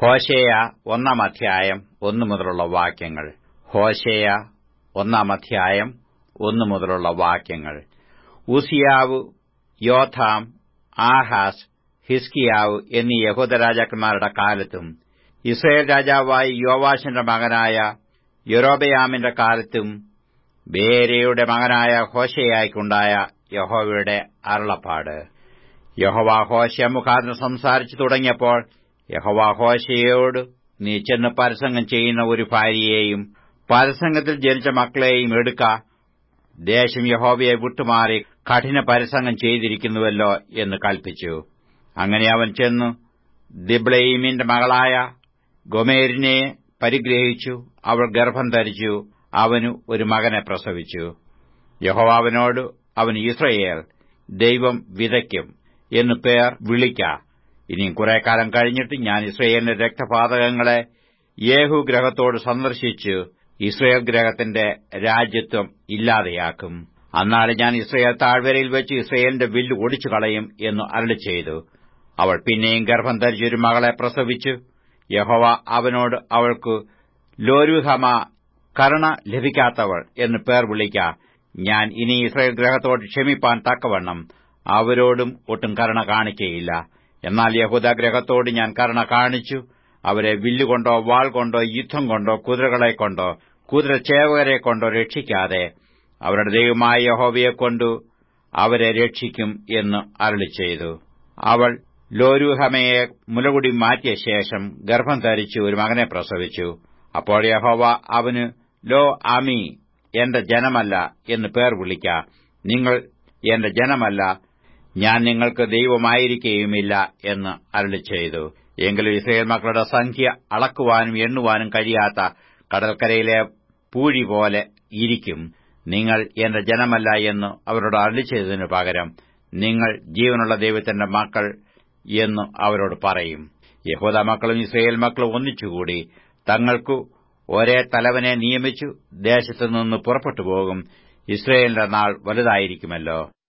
ഹോശേയ ഒന്നാം അധ്യായം ഒന്നു മുതലുള്ള വാക്യങ്ങൾ ഹോശേയ ഒന്നാം അധ്യായം ഒന്നു മുതലുള്ള വാക്യങ്ങൾ ഉസിയാവ് യോഥാം ആഹാസ് ഹിസ്കിയാവ് എന്നീ യഹൂദ രാജാക്കന്മാരുടെ കാലത്തും ഇസ്രയേൽ രാജാവായ യോവാശിന്റെ മകനായ യൊരോബയാമിന്റെ കാലത്തും ബേരയുടെ മകനായ ഹോശയായിക്കുണ്ടായ യഹോവയുടെ അരുളപ്പാട് യഹോവ ഹോശ മുഖാന്തരം സംസാരിച്ചു തുടങ്ങിയപ്പോൾ യഹോവ ഹോശയോട് നീ ചെന്ന് പരസംഗം ചെയ്യുന്ന ഒരു ഭാര്യയെയും പരസംഗത്തിൽ ജനിച്ച മക്കളെയും എടുക്ക ദേശം യഹോവയെ വിട്ടുമാറി കഠിന പരസംഗം ചെയ്തിരിക്കുന്നുവല്ലോ എന്ന് കൽപ്പിച്ചു അങ്ങനെ അവൻ ചെന്നു ദിബ്ലയിമിന്റെ മകളായ ഗൊമേരിനെ പരിഗ്രഹിച്ചു അവൾ ഗർഭം ധരിച്ചു അവനു ഒരു മകനെ പ്രസവിച്ചു യഹോവാവിനോട് അവൻ ഇസ്രയേൽ ദൈവം വിതയ്ക്കും എന്നു പേർ വിളിക്ക ഇനിയും കുറെ കാലം കഴിഞ്ഞിട്ട് ഞാൻ ഇസ്രയേലിന്റെ രക്തപാതകങ്ങളെ യേഹു ഗ്രഹത്തോട് സന്ദർശിച്ചു ഇസ്രയേൽ ഗ്രഹത്തിന്റെ രാജ്യത്വം ഇല്ലാതെയാക്കും അന്നാളെ ഞാൻ ഇസ്രയേൽ താഴ്വരയിൽ വെച്ച് ഇസ്രയേലിന്റെ വില്ല് ഒടിച്ചു കളയും എന്ന് അരളി ചെയ്തു അവൾ പിന്നെയും ഗർഭം ധരിച്ചൊരു മകളെ പ്രസവിച്ചു യഹോവ അവനോട് അവൾക്ക് ലോരുഹമ കരുണ ലഭിക്കാത്തവൾ എന്ന് പേർ വിളിക്ക ഞാൻ ഇനി ഇസ്രയേൽ ഗ്രഹത്തോട് ക്ഷമിപ്പാൻ തക്കവണ്ണം അവരോടും ഒട്ടും കരുണ കാണിക്കയില്ല എന്നാൽ യഹൂദ ഗ്രഹത്തോട് ഞാൻ കരുണ കാണിച്ചു അവരെ വില്ലുകൊണ്ടോ വാൾ കൊണ്ടോ യുദ്ധം കൊണ്ടോ കുതിരകളെ കൊണ്ടോ കുതിരച്ചേവകരെ കൊണ്ടോ രക്ഷിക്കാതെ അവരുടെ ദൈവമായ യഹോവയെക്കൊണ്ടു അവരെ രക്ഷിക്കും എന്ന് അരളി ചെയ്തു അവൾ ലോരുഹമയെ മുലകുടി മാറ്റിയ ശേഷം ഗർഭം ധരിച്ചു ഒരു മകനെ പ്രസവിച്ചു അപ്പോൾ യഹോവ അവന് ലോ അമി എന്റെ ജനമല്ല എന്ന് പേർ വിളിക്ക നിങ്ങൾ എന്റെ ജനമല്ല ഞാൻ നിങ്ങൾക്ക് ദൈവമായിരിക്കുകയുമില്ല എന്ന് അരളി ചെയ്തു എങ്കിലും ഇസ്രയേൽ മക്കളുടെ സംഖ്യ അളക്കുവാനും എണ്ണുവാനും കഴിയാത്ത കടൽക്കരയിലെ പൂഴി പോലെ ഇരിക്കും നിങ്ങൾ എന്റെ ജനമല്ല എന്ന് അവരോട് അരളി ചെയ്തതിനു പകരം നിങ്ങൾ ജീവനുള്ള ദൈവത്തിന്റെ മക്കൾ എന്ന് അവരോട് പറയും യഹൂദ മക്കളും ഇസ്രയേൽ മക്കളും ഒന്നിച്ചുകൂടി തങ്ങൾക്കു ഒരേ തലവനെ നിയമിച്ചു ദേശത്തുനിന്ന് പുറപ്പെട്ടുപോകും ഇസ്രയേലിന്റെ നാൾ വലുതായിരിക്കുമല്ലോ